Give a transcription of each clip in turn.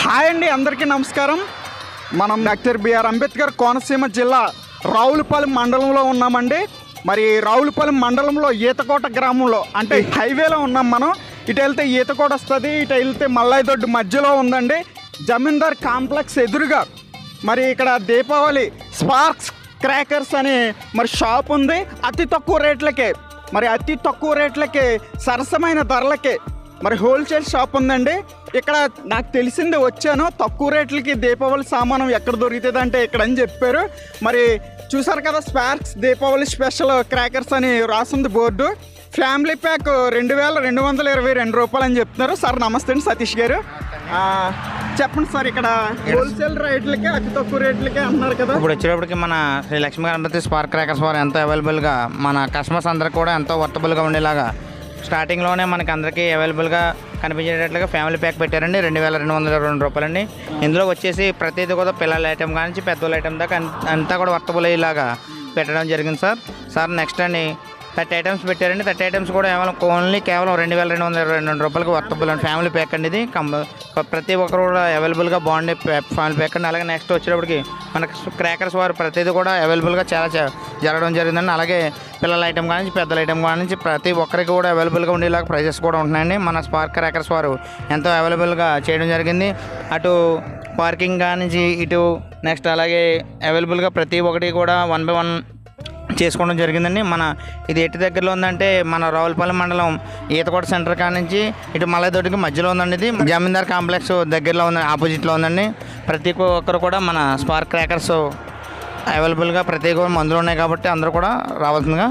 Hi అండి అందరికీ నమస్కారం మనం డాక్టర్ బిఆర్ అంబేద్కర్ కోనసీమ జిల్లా రావులపాలెం మండలంలో ఉన్నామండి మరి రావులపాలెం మండలంలో ఈతకోట గ్రామంలో అంటే హైవేలో ఉన్నాం మనం ఇటు వెళ్తే ఈతకోట వస్తుంది ఇటు వెళ్తే మల్లాయిదొడ్డు మధ్యలో ఉందండి జమీందార్ కాంప్లెక్స్ ఎదురుగా మరి ఇక్కడ దీపావళి స్పార్క్స్ క్రాకర్స్ అని మరి షాప్ ఉంది అతి తక్కువ రేట్లకే మరి అతి తక్కువ రేట్లకే సరసమైన ధరలకే మరి హోల్సేల్ షాప్ ఉందండి ఇక్కడ నాకు తెలిసింది వచ్చాను తక్కువ రేట్లకి దీపావళి సామానం ఎక్కడ దొరుకుతుంది అంటే ఇక్కడ అని చెప్పారు మరి చూసారు కదా స్పార్క్స్ దీపావళి స్పెషల్ క్రాకర్స్ అని రాసింది బోర్డు ఫ్యామిలీ ప్యాక్ రెండు వేల రెండు వందల ఇరవై రెండు రూపాయలు అని చెప్తున్నారు సార్ నమస్తే అండి సతీష్ గారు ఆ, చెప్పండి సార్ ఇక్కడ హోల్సేల్ రేట్లకే అతి తక్కువ రేట్లకే అన్నారు కదా ఇప్పుడు వచ్చేటప్పటికి మన శ్రీ లక్ష్మీ గణపతి స్పార్క్ క్రాకర్స్ వారు ఎంతో అవైలబుల్గా మన కస్టమర్స్ అందరికి కూడా ఎంతో వర్తబుల్గా ఉండేలాగా స్టార్టింగ్లోనే మనకి అందరికీ అవైలబుల్గా కనిపించేటట్లుగా ఫ్యామిలీ ప్యాక్ పెట్టారండి రెండు వేల రెండు వందల రెండు రూపాయలండి ఇందులో వచ్చేసి ప్రతిదీ కూడా పిల్లల ఐటెం కానీ పెద్దోళ్ళ ఐటెం దాకా అన్- అంతా కూడా వర్తబుల్ అయ్యేలాగా పెట్టడం జరిగింది సార్ సార్ నెక్స్ట్ అండి థర్టీ ఐటమ్స్ పెట్టారండి థర్టీ ఐటమ్స్ కూడా కేవలం ఓన్లీ కేవలం రెండు వేల రెండు వందల ఇరవై రెండు రూపాయలకి వర్తబుల్ అండి ఫ్యామిలీ ప్యాక్ అండి ఇది కం ప్రతి ఒక్కరు కూడా అవైలబుల్గా బాగుండే ఫ్యామిలీ ప్యాక్ అండి అలాగే నెక్స్ట్ వచ్చేటప్పటికి మనకి క్రాకర్స్ వారు ప్రతిదీ కూడా అవైలబుల్గా చాలా చ- జరగడం జరిగిందండి అలాగే పిల్లల ఐటమ్ కానీ నుంచి పెద్దల ఐటమ్ కానీ నుంచి ప్రతి ఒక్కరికి కూడా అవైలబుల్గా ఉండేలాగా ప్రైజెస్ కూడా ఉంటున్నాయండి మన స్పార్క్ క్రాకర్స్ వారు ఎంతో అవైలబుల్గా చేయడం జరిగింది అటు పార్కింగ్ కానించి ఇటు నెక్స్ట్ అలాగే అవైలబుల్గా ప్రతి ఒక్కటి కూడా వన్ బై వన్ చేసుకోవడం జరిగిందండి మన ఇది ఎట్టి దగ్గరలో ఉందంటే మన రావులపాలెం మండలం ఈతకోట సెంటర్ కాడ నుంచి ఇటు మల్లదొడ్డికి మధ్యలో ఉందండి ఇది జమీందార్ కాంప్లెక్స్ దగ్గరలో ఉంది ఆపోజిట్లో ఉందండి ప్రతి ఒక్కరు కూడా మన స్పార్క్ క్రాకర్స్ అవైలబుల్గా ప్రతి ఒక్కరు మందులు ఉన్నాయి కాబట్టి అందరూ కూడా రావాల్సిందిగా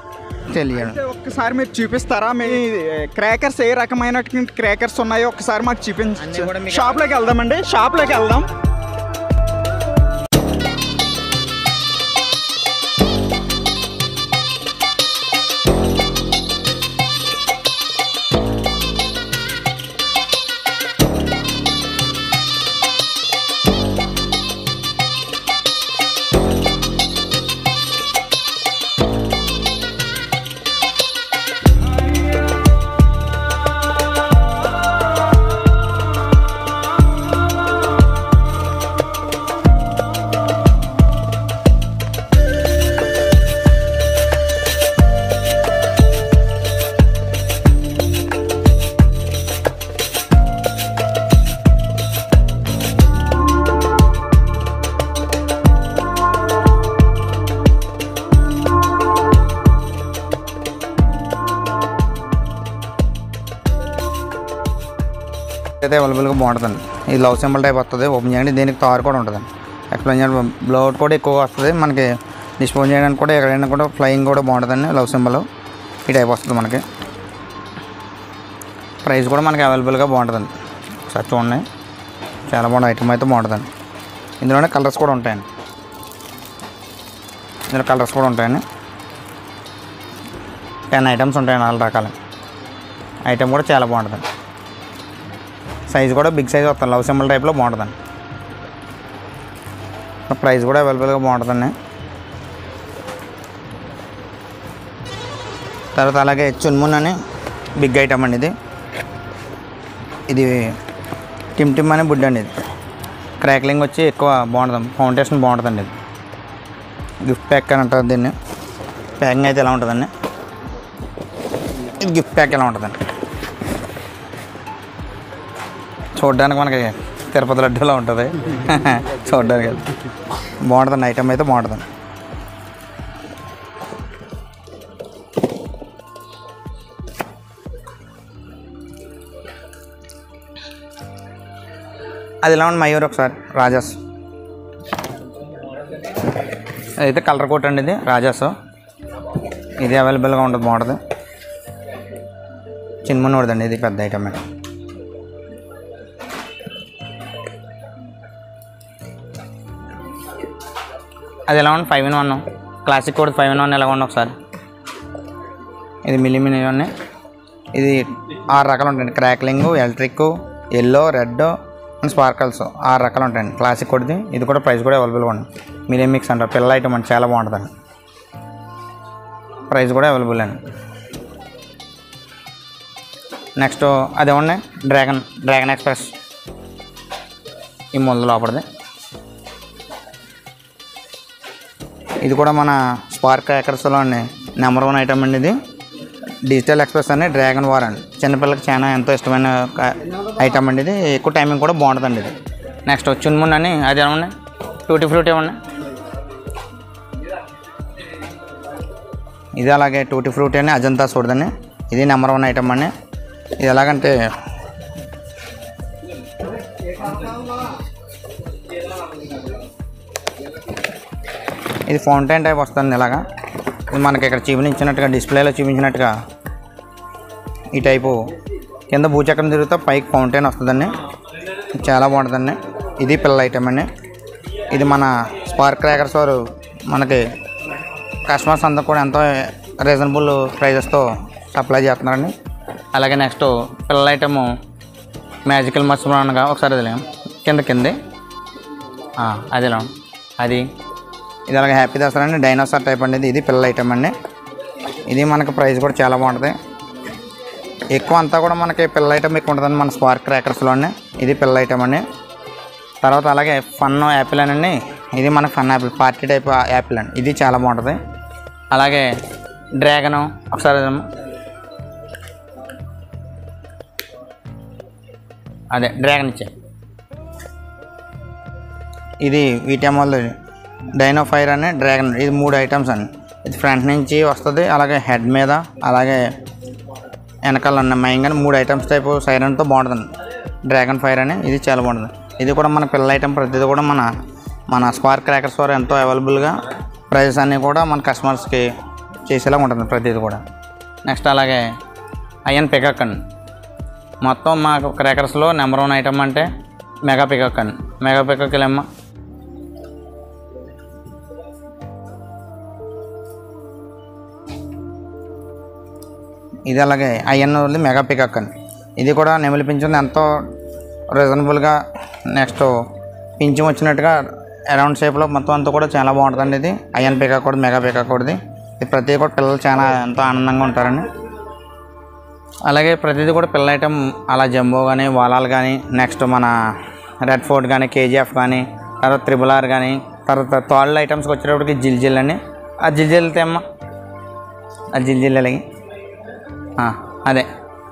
తెలియడం అయితే ఒక్కసారి మీరు చూపిస్తారా మీ క్రాకర్స్ ఏ రకమైన క్రాకర్స్ ఉన్నాయో ఒక్కసారి మాకు అన్నీ కూడా చూపించండి మీకు- షాప్లోకి వెళ్దామండి షాప్లోకి వెళ్దాం అయితే అవైలబుల్గా బాగుంటుందండి ఇది లవ్ సింబల్ టైప్ వస్తుంది ఓపెన్ చేయండి దీనికి తారు కూడా ఉంటుందండి ఎక్స్ప్లెయిన్ చేయడం బ్లౌట్ కూడా ఎక్కువగా వస్తుంది మనకి డిస్పోజ్ చేయడానికి కూడా ఎక్కడైనా కూడా ఫ్లయింగ్ కూడా బాగుంటుందండి లవ్ సింబల్ ఈ టైప్ వస్తుంది మనకి ప్రైస్ కూడా మనకి అవైలబుల్గా బాగుంటుందండి ఒకసారి చూడండి చాలా బాగుంది ఐటమ్ అయితే బాగుంటుందండి ఇందులోనే కలర్స్ కూడా ఉంటాయండి ఇందులో కలర్స్ కూడా ఉంటాయండి టెన్ ఐటమ్స్ ఉంటాయండి నాలుగు రకాలు ఐటమ్ కూడా చాలా బాగుంటుందండి సైజ్ కూడా బిగ్ సైజ్ వస్తుంది లవ్ సింబల్ టైప్లో బాగుంటుందండి ప్రైస్ కూడా అవైలబుల్గా బాగుంటుందండి తర్వాత అలాగే చున్మున్ అని బిగ్ ఐటమ్ అండి ఇది ఇది టిమ్ టిమ్ అనే బుడ్ అండి ఇది క్రాక్లింగ్ వచ్చి ఎక్కువ బాగుంటుంది ఫౌండేషన్ బాగుంటుందండి ఇది గిఫ్ట్ ప్యాక్ అని అంటారు దీన్ని ప్యాకింగ్ అయితే ఎలా ఉంటుందండి ఇది గిఫ్ట్ ప్యాక్ ఎలా ఉంటుందండి చూడడానికి మనకి తిరుపతి లడ్డూలా ఉంటుంది చూడడానికి బాగుంటుంది ఐటమ్ అయితే బాగుంటుంది అది ఎలా ఉంది మయూర్ ఒకసారి రాజాస్ అయితే కలర్ కోట్ అండి ఇది రాజాస్ ఇది అవైలబుల్గా ఉంటుంది బాగుంటుంది చిన్మనోడదండి ఇది పెద్ద ఐటమ్ అండి అది ఎలా ఉంది five in one classic code five in one ఎలా ఉంది ఒకసారి ఇది మిల్లి మిల్లి ఉన్నాయి ఇది ఆరు రకాలు ఉంటాయండి crackling electric yellow red and sparkles ఆరు రకాలు ఉంటాయండి క్లాసిక్ కోడ్ది ఇది కూడా ప్రైస్ కూడా అవైలబుల్గా ఉంది మిలియన్ మిక్స్ అంటారు పిల్లల ఐటమ్ అండి చాలా బాగుంటుందండి ప్రైస్ కూడా అవైలబుల్ అండి నెక్స్ట్ అది ఉన్నాయి డ్రాగన్ డ్రాగన్ ఎక్స్ప్రెస్ ఈ ముళ్ళ లోపలిది ఇది కూడా మన స్పార్క్ క్రాకర్స్లో నెంబర్ వన్ ఐటమ్ అండి ఇది డిజిటల్ ఎక్స్ప్రెస్ అని డ్రాగన్ వార్ అండి చిన్నపిల్లలకి చాలా ఎంతో ఇష్టమైన ఐటమ్ అండి ఇది ఎక్కువ టైమింగ్ కూడా బాగుంటుందండి ఇది నెక్స్ట్ చున్మున్ అని అది ఏమన్నా టూటీ ఫ్రూట్ ఏమన్నా ఇది అలాగే టూటీ ఫ్రూట్ అని అజంతా చూడదండి ఇది నెంబర్ వన్ ఐటమ్ అండి ఇది ఎలాగంటే ఇది ఫౌంటైన్ టైప్ వస్తుంది ఇలాగా ఇది మనకి ఇక్కడ చూపించినట్టుగా డిస్ప్లేలో చూపించినట్టుగా ఈ టైపు కింద భూచక్రం తిరుగుతా పైకి ఫౌంటైన్ వస్తుందండి ఇది చాలా బాగుంటుందండి ఇది పిల్లల ఐటమ్ అండి ఇది మన స్పార్క్ క్రాకర్స్ వారు మనకి కస్టమర్స్ అందరూ కూడా ఎంతో రీజనబుల్ ప్రైజెస్తో సప్లై చేస్తున్నారండి అలాగే నెక్స్ట్ పిల్లల ఐటము మ్యాజికల్ మష్రూమ్ అనగా ఒకసారి అది కింద కింది ఆ, అదిలా అది ఇది అలాగే హ్యాపీ దసరా అండి డైనోసార్ టైప్ అండి ఇది. ఇది పిల్లల ఐటమ్ అండి ఇది మనకి ప్రైస్ కూడా చాలా బాగుంటుంది ఎక్కువ అంతా కూడా మనకి పిల్లల ఐటమ్ ఎక్కువ ఉంటుందండి మన స్పార్క్ క్రాకర్స్లోనే ఇది పిల్లల ఐటమ్ అండి తర్వాత అలాగే ఫన్ యాపిల్ అనండి ఇది మనకి fun apple party type apple అండి ఇది చాలా బాగుంటుంది అలాగే డ్రాగను ఒకసారి ఇదమ్మా. అదే డ్రాగన్ ఇచ్చే ఇది వీటమల్ డైనో ఫైర్ అని డ్రాగన్ ఇది మూడు ఐటమ్స్ అండి ఇది ఫ్రంట్ నుంచి వస్తుంది అలాగే హెడ్ మీద అలాగే వెనకాల ఉన్న మైంగ్ మూడు ఐటమ్స్ టైపు సైరన్తో బాగుంటుంది డ్రాగన్ ఫైర్ అని ఇది చాలా బాగుంటుంది ఇది కూడా మన పిల్లల ఐటమ్ ప్రతిదీ కూడా మన మన స్పార్క్ క్రాకర్స్ వారు ఎంతో అవైలబుల్గా ప్రైజెస్ అన్నీ కూడా మన కస్టమర్స్కి చేసేలా ఉంటుంది ప్రతిదీ కూడా నెక్స్ట్ అలాగే అయ్యన్ పికక్ అండి మొత్తం మాకు క్రాకర్స్లో నెంబర్ వన్ ఐటమ్ అంటే మెగా పికక్ అండి మెగా పికక్ లేమ్మా ఇది అలాగే ఐఎన్ ఉంది మెగా పికక్ అని ఇది కూడా నెమలి పింఛన్ ఎంతో రీజనబుల్గా నెక్స్ట్ పింఛం వచ్చినట్టుగా అరౌండ్ షేప్లో మొత్తం అంతా కూడా చాలా బాగుంటుందండి ఇది ఐఎన్ పికక్ కూడా మెగా పికక్ కూడా ఇది ప్రతి కూడా పిల్లలు చాలా ఎంతో ఆనందంగా ఉంటారండి అలాగే ప్రతిదీ కూడా పిల్లల ఐటమ్ అలా జంబో కానీ వాలాలు కానీ నెక్స్ట్ మన రెడ్ ఫోర్ట్ కానీ కేజీఎఫ్ కానీ తర్వాత త్రిబుల్ ఆర్ కానీ తర్వాత తాళ్ళ ఐటమ్స్కి వచ్చేటప్పటికి జిల్ జిల్ అని ఆ జిల్ జిల్ తెమ్మ ఆ జిల్ జిల్ అలాగే ఆ, అదే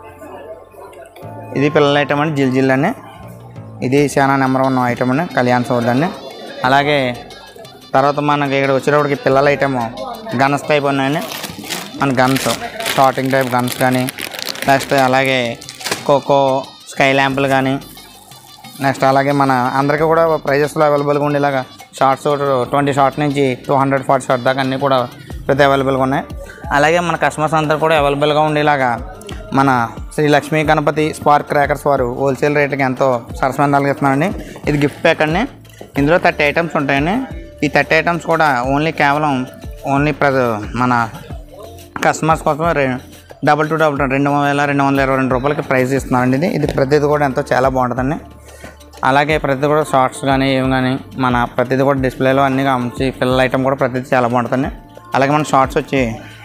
ఇది పిల్లల ఐటమ్ అండి జిల్ జిల్ అని ఇది చాలా నెంబర్ వన్ ఐటమ్ అండి కళ్యాణ్ సోడ్ అండి అలాగే తర్వాత మనకి ఇక్కడ వచ్చేటప్పటికి పిల్లల ఐటమ్ గన్స్ టైప్ ఉన్నాయండి మన గన్స్ షార్టింగ్ టైప్ గన్స్ కానీ నెక్స్ట్ అలాగే కోకో స్కై ల్యాంపులు కానీ నెక్స్ట్ అలాగే మన అందరికీ కూడా ప్రైజెస్లో అవైలబుల్గా ఉండేలాగా షార్ట్స్ ట్వంటీ షార్ట్ నుంచి టూ హండ్రెడ్ ఫార్టీ షార్ట్ దాకా అన్నీ కూడా ప్రతి అవైలబుల్గా ఉన్నాయి అలాగే మన కస్టమర్స్ అందరూ కూడా అవైలబుల్గా ఉండేలాగా మన శ్రీ లక్ష్మీ గణపతి స్పార్క్ క్రాకర్స్ వారు హోల్సేల్ రేట్కి ఎంతో సరసమందాలుగా ఇస్తున్నారండి ఇది గిఫ్ట్ ప్యాక్ అండి ఇందులో థర్టీ ఐటమ్స్ ఉంటాయండి ఈ థర్టీ ఐటమ్స్ కూడా ఓన్లీ కేవలం ఓన్లీ ప్ర మన కస్టమర్స్ కోసం రె- డబల్ టు డబల్ రెండు వేల రెండు వందల ఇరవై రెండు రూపాయలకి ప్రైస్ ఇస్తున్నారండి ఇది ఇది ప్రతిది కూడా ఎంతో చాలా బాగుంటుందండి అలాగే ప్రతిది కూడా షార్ట్స్ కానీ ఏమి కానీ మన ప్రతిది కూడా డిస్ప్లేలో అన్నీ మంచి పిల్లల ఐటమ్ కూడా ప్రతిది చాలా బాగుంటుంది అలాగే మన షార్ట్స్ వచ్చి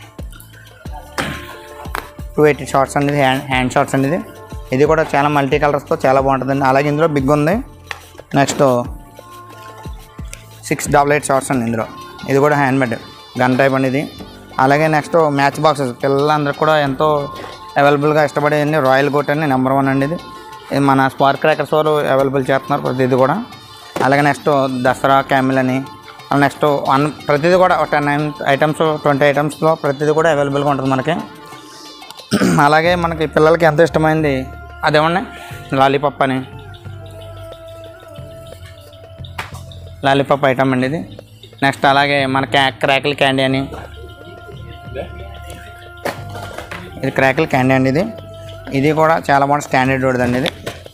టూ ఎయిటీ షార్ట్స్ అనేది హ్యాండ్ హ్యాండ్ షార్ట్స్ అనేది ఇది కూడా చాలా మల్టీ కలర్స్తో చాలా బాగుంటుందండి అలాగే ఇందులో బిగ్ ఉంది next six double eight shots అండి ఇందులో ఇది కూడా హ్యాండ్ మేడ్ గన్ టైప్ అండి ఇది అలాగే నెక్స్ట్ మ్యాచ్ బాక్సెస్ పిల్లలందరూ కూడా ఎంతో అవైలబుల్గా ఇష్టపడేది రాయల్ గోట్ అని నెంబర్ వన్ అండి ఇది ఇది మన స్పార్క్ క్రాకర్స్ వారు అవైలబుల్ చేస్తున్నారు ప్రతిదీ కూడా అలాగే నెక్స్ట్ దసరా క్యామిల్ అని నెక్స్ట్ వన్ ప్రతిదీ కూడా ఒక టెన్ ఐటమ్స్ ట్వంటీ ఐటమ్స్లో ప్రతిదీ కూడా అవైలబుల్గా ఉంటుంది మనకి అలాగే మనకి పిల్లలకి ఎంతో ఇష్టమైంది అదేమన్నా లాలీపాప్ అని లాలీపాప్ ఐటమ్ అండి ఇది నెక్స్ట్ అలాగే మన క్యా క్రాకిల్ క్యాండీ అని ఇది క్రాకిల్ క్యాండీ అండి ఇది ఇది కూడా చాలా బాగుంది స్టాండర్డ్ రోడ్ అండి ఇది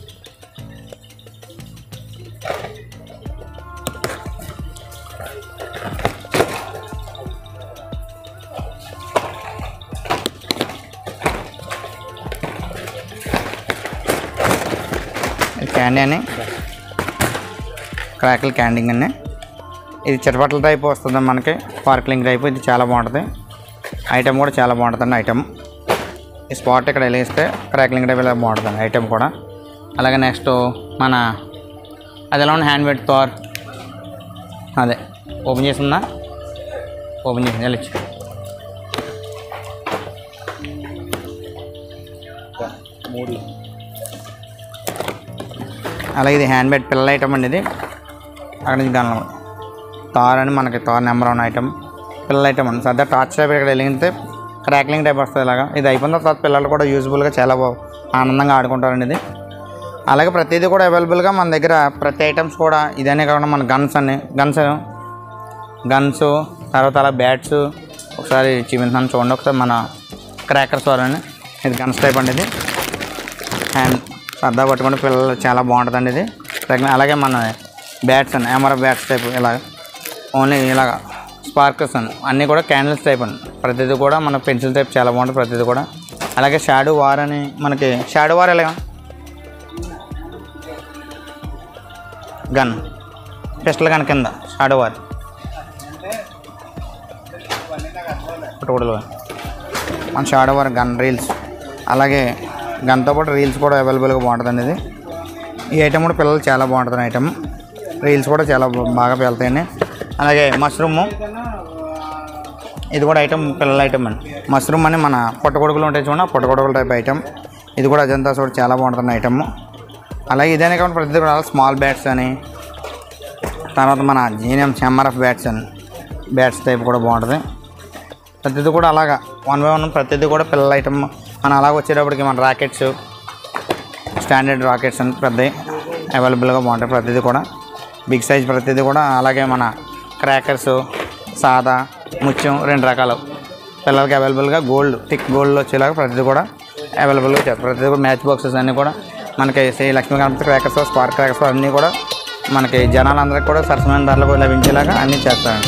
ఇది క్యాండీ అని క్రాకిల్ క్యాండింగ్ అండి ఇది చిరపట్ల టైప్ వస్తుంది మనకి స్పార్క్లింగ్ టైప్ ఇది చాలా బాగుంటుంది ఐటమ్ కూడా చాలా బాగుంటుంది ఐటమ్ ఈ స్పాట్ ఇక్కడ వెలిగిస్తే క్రాక్లింగ్ టైప్ ఇలా బాగుంటుంది ఐటమ్ కూడా అలాగే నెక్స్ట్ మన అది ఎలా ఉంది హ్యాండ్ మేడ్ థార్ అదే ఓపెన్ చేసిందా ఓపెన్ చేసింది వెళ్ళచ్చు మూడు అలాగే ఇది హ్యాండ్ బ్యాగ్ పిల్లల ఐటమ్ అండి ఇది అక్కడ నుంచి గన్ తార్ అని మనకి తార్ నెంబర్ వన్ ఐటమ్ పిల్లల ఐటమ్ అండి సర్దా టార్చ్ టైప్ ఇక్కడ వెలిగితే క్రాక్లింగ్ టైప్ వస్తుంది ఇలాగా ఇది అయిపోయిన తర్వాత పిల్లలు కూడా యూజ్ఫుల్గా చాలా బాగా ఆనందంగా ఆడుకుంటారండి ఇది అలాగే ప్రతిదీ కూడా అవైలబుల్గా మన దగ్గర ప్రతి ఐటమ్స్ కూడా ఇదనే కాకుండా మన గన్స్ అని గన్స్ గన్స్ తర్వాత అలా బ్యాట్స్ ఒకసారి చూపించాను చూడండి ఒకసారి మన క్రాకర్స్ వాళ్ళని ఇది గన్స్ టైప్ అండి ఇది హ్యాండ్ సర్దా పట్టుకుంటే పిల్లలు చాలా బాగుంటుందండి ఇది తగిన- అలాగే మన బ్యాట్స్ అండి ఎమరా బ్యాట్స్ టైప్ ఇలా ఓన్లీ ఇలాగ స్పార్కర్స్ అండి అన్నీ కూడా క్యాండిల్స్ టైప్ అండి ప్రతిదీ కూడా మన పెన్సిల్ టైప్ చాలా బాగుంటుంది ప్రతిదీ కూడా అలాగే షాడో వార్ అని మనకి షాడో వార్ ఎలాగా గన్ పిస్టల్ గన్ కింద షాడో వార్ పుట్టగొడలు మన షాడో వార్ గన్ రీల్స్ అలాగే గన్తో పాటు రీల్స్ కూడా అవైలబుల్గా బాగుంటుందండి ఇది ఈ ఐటమ్ కూడా పిల్లలు చాలా బాగుంటుంది ఐటమ్ రీల్స్ కూడా చాలా బా- బాగా వెళ్తాయండి అలాగే మష్రూము ఇది కూడా ఐటమ్ పిల్లల ఐటమ్ అండి మష్రూమ్ అని మన పుట్టగొడుగులు ఉంటాయి చూడండి ఆ పుట్టగొడుగుల టైప్ ఐటమ్ ఇది కూడా అజంతా కూడా చాలా బాగుంటుంది ఐటమ్ అలాగే ఇదేనే కాకుండా ప్రతి కూడా స్మాల్ బ్యాట్స్ అని తర్వాత మన జీనియం ఎంఆర్ఎఫ్ బ్యాట్స్ అని బ్యాట్స్ టైప్ కూడా బాగుంటుంది ప్రతిదీ కూడా అలాగా వన్ బై వన్ ప్రతిదీ కూడా పిల్లల ఐటమ్ మన అలాగ వచ్చేటప్పటికి మన రాకెట్స్ స్టాండర్డ్ రాకెట్స్ అని పెద్దవి అవైలబుల్గా బాగుంటాయి ప్రతిదీ కూడా బిగ్ సైజ్ ప్రతిదీ కూడా అలాగే మన క్రాకర్స్ సాదా ముత్యం రెండు రకాలు పిల్లలకి అవైలబుల్గా గోల్డ్ థిక్ గోల్డ్లో వచ్చేలాగా ప్రతిదీ కూడా అవైలబుల్గా చేస్తారు ప్రతిదీ కూడా మ్యాచ్ బాక్సెస్ అన్నీ కూడా మనకి Shri Lakshmi Ganapati crackers spark crackers అన్నీ కూడా మనకి జనాలందరికీ కూడా సరసమైన ధరలకు లభించేలాగా అన్నీ చేస్తారండి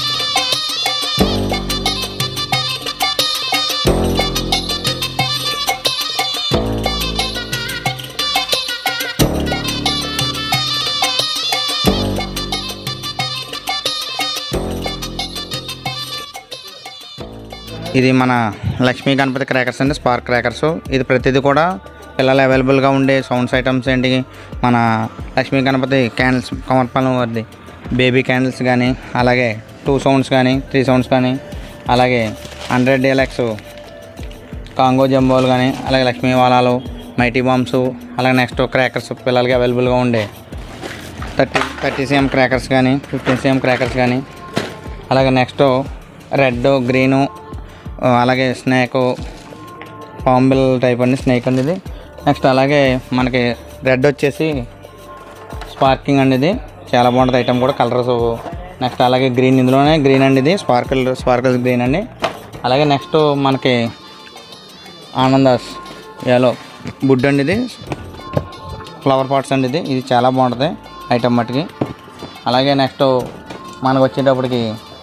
ఇది మన లక్ష్మీ గణపతి క్రాకర్స్ అండి స్పార్క్ క్రాకర్స్ ఇది ప్రతిదీ కూడా పిల్లలు అవైలబుల్గా ఉండే సౌండ్స్ ఐటమ్స్ ఏంటి మన లక్ష్మీ గణపతి క్యాండిల్స్ కమర్పాలెం వారిది బేబీ క్యాండిల్స్ కానీ అలాగే టూ సౌండ్స్ కానీ త్రీ సౌండ్స్ కానీ అలాగే హండ్రెడ్ డీలక్స్ కాంగో జంబోలు కానీ అలాగే లక్ష్మీ వాలాలు మైటీ బాంబ్స్ అలాగే నెక్స్ట్ క్రాకర్స్ పిల్లలకి అవైలబుల్గా ఉండే థర్టీ థర్టీ సీఎం క్రాకర్స్ కానీ ఫిఫ్టీన్ సీఎం క్రాకర్స్ కానీ అలాగే నెక్స్ట్ రెడ్ గ్రీను అలాగే స్నేక్ పాంబిల్ టైప్ అండి స్నేక్ అండి ఇది నెక్స్ట్ అలాగే మనకి రెడ్ వచ్చేసి స్పార్కింగ్ అండి ఇది చాలా బాగుంటుంది ఐటమ్ కూడా కలర్స్ నెక్స్ట్ అలాగే గ్రీన్ ఇందులోనే గ్రీన్ అండి ఇది స్పార్కిల్ స్పార్కిల్ గ్రీన్ అండి అలాగే నెక్స్ట్ మనకి ఆనందాస్ ఎలో బుడ్ అండి ఇది ఫ్లవర్ పాట్స్ అండి ఇది ఇది చాలా బాగుంటుంది ఐటమ్ మట్టుకి అలాగే నెక్స్ట్ మనకు వచ్చేటప్పటికి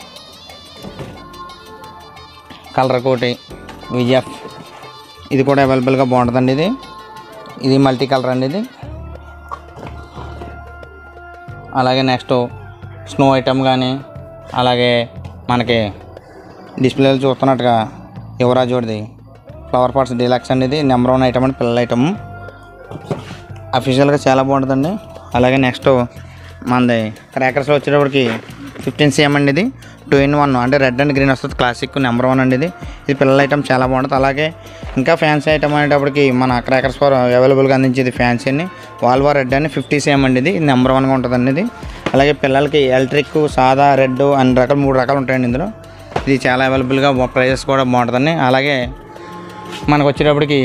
కలర్ కోటి విజఎఫ్ ఇది కూడా అవైలబుల్గా బాగుంటుందండి ఇది ఇది మల్టీ కలర్ అండి ఇది అలాగే నెక్స్ట్ స్నో ఐటమ్ కానీ అలాగే మనకి డిస్ప్లేలో చూస్తున్నట్టుగా యువరాజ్ వాడిది ఫ్లవర్ పాట్స్ డీలక్స్ అండి ఇది నెంబర్ వన్ ఐటమ్ అండి పిల్లల ఐటమ్ అఫీషియల్గా చాలా బాగుంటుందండి అలాగే నెక్స్ట్ మనది క్రాకర్స్లో వచ్చేటప్పటికి ఫిఫ్టీన్ సీఎం అండి ఇది టూ ఇన్ వన్ అంటే రెడ్ అండ్ గ్రీన్ వస్తుంది క్లాసిక్ నెంబర్ వన్ అండి ఇది ఇది పిల్లల ఐటమ్ చాలా బాగుంటుంది అలాగే ఇంకా ఫ్యాన్సీ ఐటమ్ అనేటప్పటికి మన క్రాకర్స్ ఫర్ అవైలబుల్గా అందించేది ఫ్యాన్సీ అని వాల్వా రెడ్ అని ఫిఫ్టీ సీఎం అండి ఇది ఇది నెంబర్ వన్గా ఉంటుందండి ఇది అలాగే పిల్లలకి ఎలక్ట్రిక్ సాదా రెడ్ అన్ని రకాలు మూడు రకాలు ఉంటాయండి ఇందులో ఇది చాలా అవైలబుల్గా ప్రైజెస్ కూడా బాగుంటుందండి అలాగే మనకు వచ్చేటప్పటికి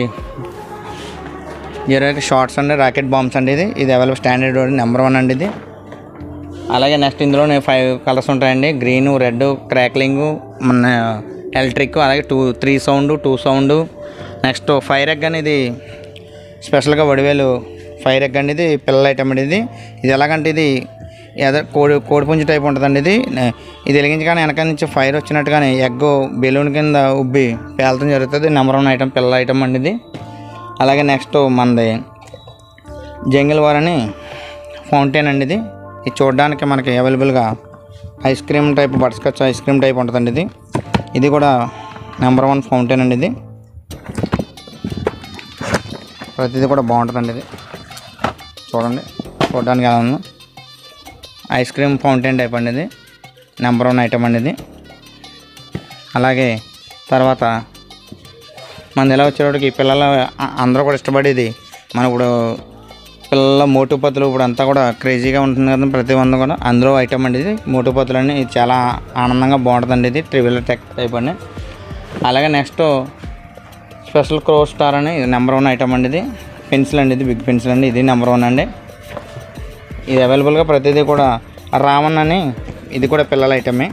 ఇరవై షార్ట్స్ అండి రాకెట్ బాంబ్స్ అండి ఇది ఇది అవైలబుల్ స్టాండర్డ్ నెంబర్ వన్ అండి ఇది అలాగే నెక్స్ట్ ఇందులో ఫైవ్ కలర్స్ ఉంటాయండి గ్రీన్ రెడ్ క్రాక్లింగ్ మన ఎలక్ట్రిక్ అలాగే two three sound two sound next fire egg అనేది స్పెషల్గా వడివేలు ఫైర్ ఎగ్ అండి ఇది పిల్లల ఐటమ్ అండి ఇది ఇది ఎలాగంటే ఇది ఏదో కోడి కోడిపుంజి టైప్ ఉంటుందండి ఇది నే- ఇది వెలిగించగానే వెనక నుంచి ఫైర్ వచ్చినట్టుగానే ఎగ్ బెలూన్ కింద ఉబ్బి పేలతం జరుగుతుంది నెంబర్ వన్ ఐటమ్ పిల్లల ఐటమ్ అండి ఇది అలాగే నెక్స్ట్ మనది జంగిల్ వార్ అని ఫౌంటైన్ అండి ఇది ఇది చూడడానికి మనకి అవైలబుల్గా ice cream type butterscotch ice cream type ఉంటుందండి ఇది ఇది కూడా నెంబర్ వన్ ఫౌంటైన్ అండి ఇది ప్రతిదీ కూడా బాగుంటుందండి ఇది చూడండి చూడడానికి ఎలా ఉందో ఐస్ క్రీమ్ ఫౌంటైన్ టైప్ అండి ఇది నెంబర్ వన్ ఐటమ్ అండి ఇది అలాగే తర్వాత మన ఎలా వచ్చేటప్పటికి పిల్లల అ- అందరూ కూడా ఇష్టపడేది మన ఇప్పుడు పిల్లల మోటు పత్తులు ఇప్పుడు అంతా కూడా క్రేజీగా ఉంటుంది కదా ప్రతి వంద కూడా అందులో ఐటమ్ అండి ఇది మోటు పత్తులు అండి ఇది చాలా ఆనందంగా బాగుంటుందండి ఇది ట్రివిల్ టెక్ టైప్ అండి అలాగే నెక్స్ట్ స్పెషల్ క్రో స్టార్ అని నెంబర్ వన్ ఐటమ్ అండి ఇది పెన్సిల్ అండి ఇది బిగ్ పెన్సిల్ అండి ఇది నెంబర్ వన్ అండి ఇది అవైలబుల్గా ప్రతిదీ కూడా రావణ్ అని ఇది కూడా పిల్లల ఐటమే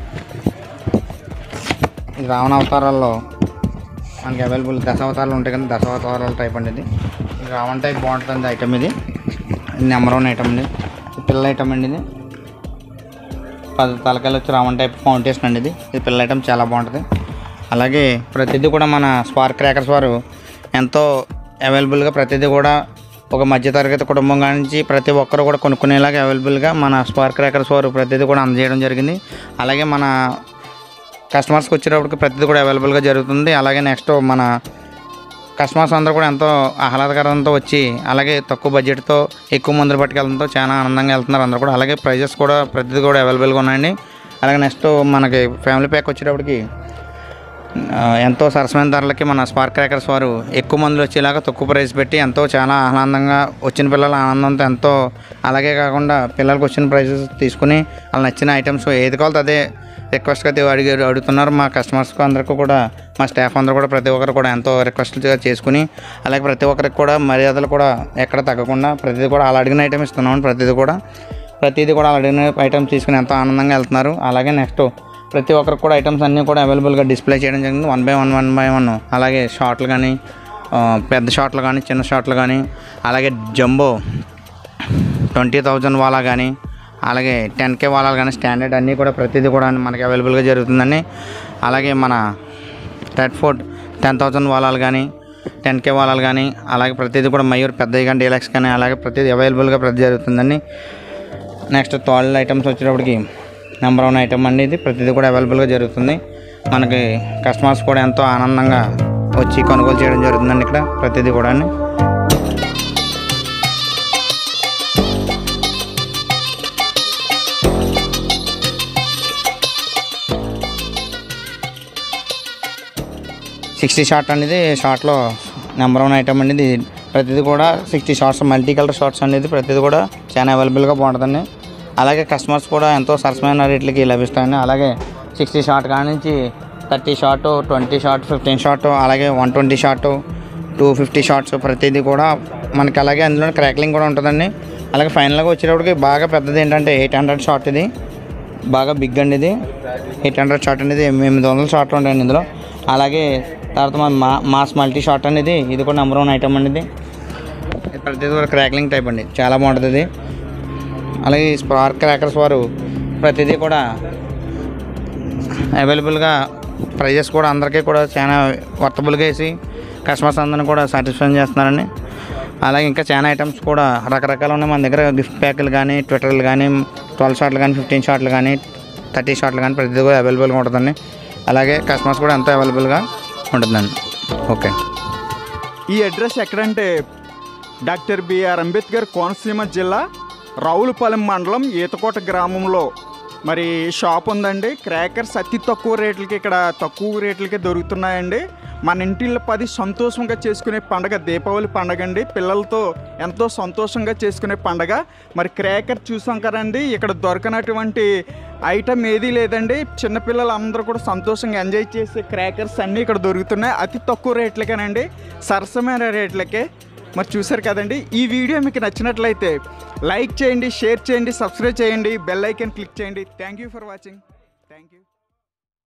ఇది రావణ అవతారాల్లో మనకి అవైలబుల్ దశావతారాలు ఉంటాయి కదా దశావతారాల టైప్ అండి ఇది ఇది రావణ్ టైప్ బాగుంటుంది ఐటమ్ ఇది ఇది నెంబర్ వన్ ఐటమ్ అండి ఇది పిల్లల ఐటమ్ అండి ఇది పది తలకాయలు వచ్చి రావణ్ టైప్ ఫౌండేషన్ అండి ఇది ఇది పిల్లల ఐటమ్ చాలా బాగుంటుంది అలాగే ప్రతిదీ కూడా మన స్పార్క్ క్రాకర్స్ వారు ఎంతో అవైలబుల్గా ప్రతిదీ కూడా ఒక మధ్యతరగతి కుటుంబం నుంచి ప్రతి ఒక్కరు కూడా కొనుక్కునేలాగా అవైలబుల్గా మన స్పార్క్ క్రాకర్స్ వారు ప్రతిదీ కూడా అందజేయడం జరిగింది అలాగే మన కస్టమర్స్కి వచ్చేటప్పటికి ప్రతిదీ కూడా అవైలబుల్గా జరుగుతుంది అలాగే నెక్స్ట్ మన కస్టమర్స్ అందరూ కూడా ఎంతో ఆహ్లాదకరంతో వచ్చి అలాగే తక్కువ బడ్జెట్తో ఎక్కువ మందులు పట్టుకెళ్ళడంతో చాలా ఆనందంగా వెళ్తున్నారు అందరూ కూడా అలాగే ప్రైజెస్ కూడా ప్రతిదీ కూడా అవైలబుల్గా ఉన్నాయండి అలాగే నెక్స్ట్ మనకి ఫ్యామిలీ ప్యాక్ వచ్చేటప్పటికి ఆ, ఎంతో సరసమైన ధరలకి మన స్పార్క్ క్రాకర్స్ వారు ఎక్కువ మందులు వచ్చేలాగా తక్కువ ప్రైస్ పెట్టి ఎంతో చాలా ఆనందంగా వచ్చిన పిల్లల ఆనందంతో ఎంతో అలాగే కాకుండా పిల్లలకు వచ్చిన ప్రైజెస్ తీసుకుని వాళ్ళ నచ్చిన ఐటమ్స్ ఏది కావాలో అదే రిక్వెస్ట్గా అడిగి అడుగుతున్నారు మా కస్టమర్స్కి అందరికీ కూడా మా స్టాఫ్ అందరూ కూడా ప్రతి ఒక్కరు కూడా ఎంతో రిక్వెస్ట్గా చేసుకుని అలాగే ప్రతి ఒక్కరికి కూడా మర్యాదలు కూడా ఎక్కడ తగ్గకుండా ప్రతిదీ కూడా అలా అడిగిన ఐటమ్ ఇస్తున్నాం ప్రతిదీ కూడా ప్రతిదీ కూడా అలా అడిగిన ఐటమ్స్ తీసుకుని ఎంతో ఆనందంగా వెళ్తున్నారు అలాగే నెక్స్ట్ ప్రతి ఒక్కరికి కూడా ఐటమ్స్ అన్నీ కూడా అవైలబుల్గా డిస్ప్లే చేయడం జరిగింది one by one one by one అలాగే షార్ట్లు కానీ ఆ, పెద్ద షార్ట్లు కానీ చిన్న షార్ట్లు కానీ అలాగే జంబో ట్వంటీ థౌజండ్ వాలా కానీ అలాగే టెన్ కే వాలాలు కానీ స్టాండర్డ్ అన్నీ కూడా ప్రతిదీ కూడా మనకి అవైలబుల్గా జరుగుతుందండి అలాగే మన రెడ్ ఫోర్ట్ టెన్ థౌజండ్ వాలాలు కానీ టెన్ కే వాలాలు కానీ అలాగే ప్రతిదీ కూడా మయూర్ పెద్దవి కానీ డీలక్స్ కానీ అలాగే ప్రతిదీ అవైలబుల్గా ప్రతి జరుగుతుందండి నెక్స్ట్ తోళ్ళ ఐటమ్స్ వచ్చేటప్పటికి నెంబర్ వన్ ఐటమ్ అండి ఇది ప్రతిదీ కూడా అవైలబుల్గా జరుగుతుంది మనకి కస్టమర్స్ కూడా ఎంతో ఆనందంగా వచ్చి కొనుగోలు చేయడం జరుగుతుందండి ఇక్కడ ప్రతిదీ కూడా సిక్స్టీ షార్ట్ అనేది షార్ట్లో నెంబర్ వన్ ఐటమ్ అండి ఇది ప్రతిదీ కూడా sixty shots multi colour shots అనేది ప్రతిదీ కూడా చాలా అవైలబుల్గా బాగుంటుందండి అలాగే కస్టమర్స్ కూడా ఎంతో సరసమైన రేట్లకి లభిస్తాయండి అలాగే సిక్స్టీ షార్ట్ కాడ నుంచి thirty shot twenty shot fifteen shot అలాగే one twenty shot two fifty shots ప్రతిదీ కూడా మనకి అలాగే అందులో క్రాక్లింగ్ కూడా ఉంటుందండి అలాగే ఫైనల్గా వచ్చేటప్పటికి బాగా పెద్దది ఏంటంటే ఎయిట్ హండ్రెడ్ షార్ట్ ఇది బాగా బిగ్ అండి ఇది ఎయిట్ హండ్రెడ్ షార్ట్ అనేది ఎనిమిది వందల షార్ట్లు ఉంటాయండి ఇందులో అలాగే తర్వాత మన మా మాస్ మల్టీ షార్ట్ అనేది ఇది కూడా నెంబర్ వన్ ఐటమ్ అండి ఇది ఇది ప్రతిదీ కూడా క్రాక్లింగ్ టైప్ అండి చాలా బాగుంటుంది ఇది అలాగే ఈ స్పార్క్ క్రాకర్స్ వారు ప్రతిదీ కూడా అవైలబుల్గా ప్రైజెస్ కూడా అందరికీ కూడా చాలా వర్తబుల్గా వేసి కస్టమర్స్ అందరిని కూడా సాటిస్ఫై చేస్తున్నారండి అలాగే ఇంకా చాలా ఐటమ్స్ కూడా రకరకాలు ఉన్నాయి మన దగ్గర గిఫ్ట్ ప్యాకులు కానీ ట్విట్టర్లు కానీ ట్వెల్వ్ షాట్లు కానీ ఫిఫ్టీన్ షాట్లు కానీ థర్టీ షాట్లు కానీ ప్రతిదీ కూడా అవైలబుల్గా ఉంటుందండి అలాగే కస్టమర్స్ కూడా ఎంతో అవైలబుల్గా ఉంటుందండి ఓకే ఈ అడ్రస్ ఎక్కడంటే డాక్టర్ బిఆర్ అంబేద్కర్ కోనసీమ జిల్లా రావులపాలెం మండలం ఈతకోట గ్రామంలో మరి షాప్ ఉందండి క్రాకర్స్ అతి తక్కువ రేట్లకి ఇక్కడ తక్కువ రేట్లకి దొరుకుతున్నాయండి మన ఇంటిల్లో పది సంతోషంగా చేసుకునే పండగ దీపావళి పండగ అండి పిల్లలతో ఎంతో సంతోషంగా చేసుకునే పండగ మరి క్రాకర్ చూసాం కదండి ఇక్కడ దొరకనటువంటి ఐటమ్ ఏదీ లేదండి చిన్నపిల్లలు అందరూ కూడా సంతోషంగా ఎంజాయ్ చేసే క్రాకర్స్ అన్నీ ఇక్కడ దొరుకుతున్నాయి అతి తక్కువ రేట్లకేనండి సరసమైన రేట్లకే మరి చూసారు కదండి ఈ వీడియో మీకు నచ్చినట్లయితే లైక్ చేయండి షేర్ చేయండి సబ్స్క్రైబ్ చేయండి బెల్ ఐకాన్ క్లిక్ చేయండి thank you for watching thank you